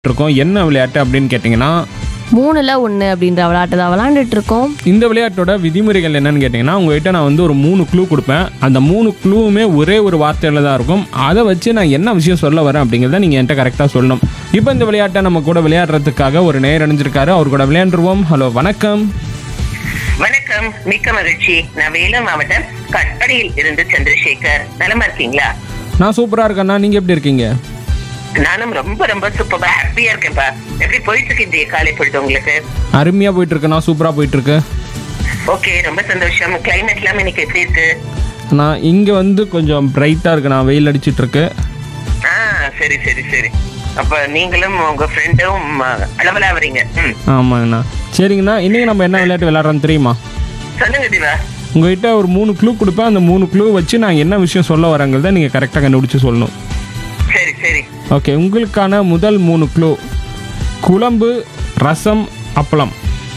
இருக்கோம் என்ன விளையாட்டு அப்படின்னு கேட்டிங்கன்னா மூணுல ஒன்று அப்படின்ற விளையாட்டு தான் விளையாண்டுட்டு இருக்கோம் இந்த விளையாட்டோட விதிமுறைகள் என்னன்னு கேட்டிங்கன்னா உங்ககிட்ட நான் வந்து ஒரு மூணு க்ளூ கொடுப்பேன் அந்த மூணு க்ளூவுமே ஒரே ஒரு வார்த்தையில் தான் இருக்கும் அதை வச்சு நான் என்ன விஷயம் சொல்ல வரேன் அப்படிங்கிறத நீங்கள் என்கிட்ட கரெக்டாக சொல்லணும் இப்போ இந்த விளையாட்டை நம்ம கூட விளையாடுறதுக்காக ஒரு நேர் அணிஞ்சிருக்காரு அவர் கூட விளையாண்டுருவோம் ஹலோ வணக்கம் வணக்கம் மிக்க மகிழ்ச்சி நான் வேலூர் மாவட்டம் கட்படியில் இருந்து சந்திரசேகர் நலமா இருக்கீங்களா நான் சூப்பராக இருக்கேண்ணா நீங்கள் எப்படி இருக்கீங்க நானும் ரொம்ப ரொம்ப சூப்பரா ஹாப்பியா இருக்கேன்ப்பா எப்படி போயிட்டு இருக்கு இந்த காலை பொழுது உங்களுக்கு அருமையாக போயிட்டு இருக்குண்ணா சூப்பராக போயிட்டு இருக்கு ஓகே ரொம்ப சந்தோஷம் கிளைமேட் எல்லாம் இன்னைக்கு எப்படி இருக்கு நான் இங்கே வந்து கொஞ்சம் பிரைட்டாக இருக்குண்ணா வெயில் அடிச்சிட்டு இருக்கு ஆ சரி சரி சரி அப்ப நீங்களும் உங்க ஃப்ரெண்டும் அளவலா வரீங்க ம் ஆமாங்கண்ணா சரிங்கண்ணா இன்றைக்கி நம்ம என்ன விளையாட்டு விளையாடுறோன்னு தெரியுமா சொல்லுங்க திவா உங்ககிட்ட ஒரு மூணு க்ளூ கொடுப்பேன் அந்த மூணு க்ளூ வச்சு நான் என்ன விஷயம் சொல்ல வரேங்கிறத நீங்கள் கரெக்டாக கண்டுபிடிச்சு சொல்லணும் சரி சரி ஓகே உங்களுக்கான முதல் மூணு க்ளூ குழம்பு ரசம் அப்பளம்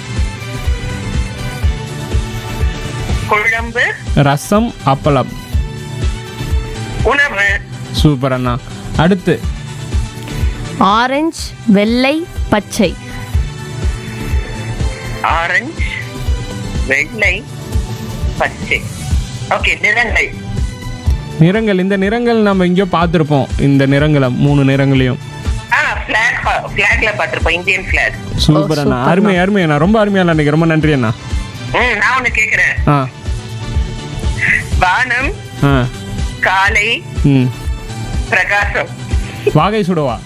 குழம்பு ரசம் அப்பளம் உணவு சூப்பர் அண்ணா அடுத்து ஆரஞ்சு வெள்ளை பச்சை ஆரஞ்சு வெள்ளை பச்சை ஓகே நிறங்கள் நிறங்கள் இந்த நிறங்கள் நம்ம எங்கேயோ பார்த்துருப்போம் இந்த நிறங்களை மூணு நிறங்களையும் ஆ ஃபிளாக் ஃபிளாக்ல பார்த்திருப்போம் இந்தியன் ஃபிளாக் சூப்பர் அண்ணா அருமை அருமை அண்ணா ரொம்ப அருமையா அன்னைக்கு ரொம்ப நன்றி அண்ணா ம் நான் ஒண்ணு கேக்குறேன் ஆ வானம் ஆ காலை ம் பிரகாசம் வாகை சுடவா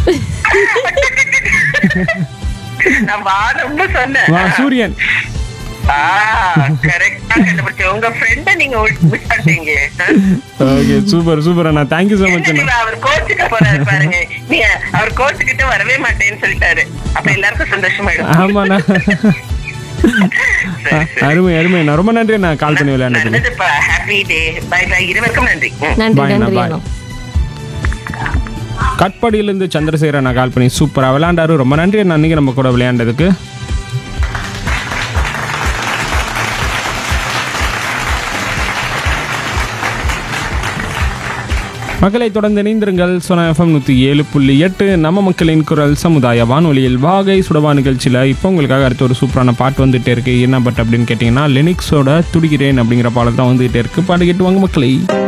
நான் வானம்னு சொன்னேன் வா சூரியன் ஆ கரெக்டா கண்டுபிடிச்சேன் உங்க ஃப்ரெண்ட நீங்க மிஸ் பண்ணிட்டீங்க ஓகே சூப்பர் சூப்பர் அண்ணா தேங்க்யூ ஸோ மச் அண்ணா அவர் கோச்சுக்க போறாரு பாருங்க நீ அவர் கோச்சுக்கிட்ட வரவே மாட்டேன்னு சொல்லிட்டாரு அப்ப எல்லாருக்கும் சந்தோஷமாயிடும் ஆமாண்ணா சரி, சரி. அருமை அருமை அண்ணா ரொம்ப நன்றி அண்ணா கால் பண்ணி விளையாண்டுக்கு நல்லதுப்பா ஹாப்பி டே பை பை இருவருக்கும் நன்றி ம். நன்றி Bye, அண்ணா, நன்றி bye. அண்ணா கட்பாடியிலேருந்து சந்திரசேகர் அண்ணா கால் பண்ணி சூப்பராக விளையாண்டாரு ரொம்ப நன்றி அண்ணா அன்றைக்கி நம்ம கூட விளையாண்டதுக்கு மக்களை தொடர்ந்து இணைந்திருங்கள் சொன எஃப்எம் நூற்றி ஏழு புள்ளி எட்டு நம்ம மக்களின் குரல் சமுதாய வானொலியில் வாகை சுடவா நிகழ்ச்சியில் இப்போ உங்களுக்காக அடுத்த ஒரு சூப்பரான பாட்டு வந்துகிட்டே இருக்கு என்ன பட் அப்படின்னு கேட்டிங்கன்னா லினிக்ஸோட துடிக்கிறேன் அப்படிங்கிற பாடல் தான் வந்துகிட்டே இருக்கு பாட்டு கேட்டு வாங்க மக்களை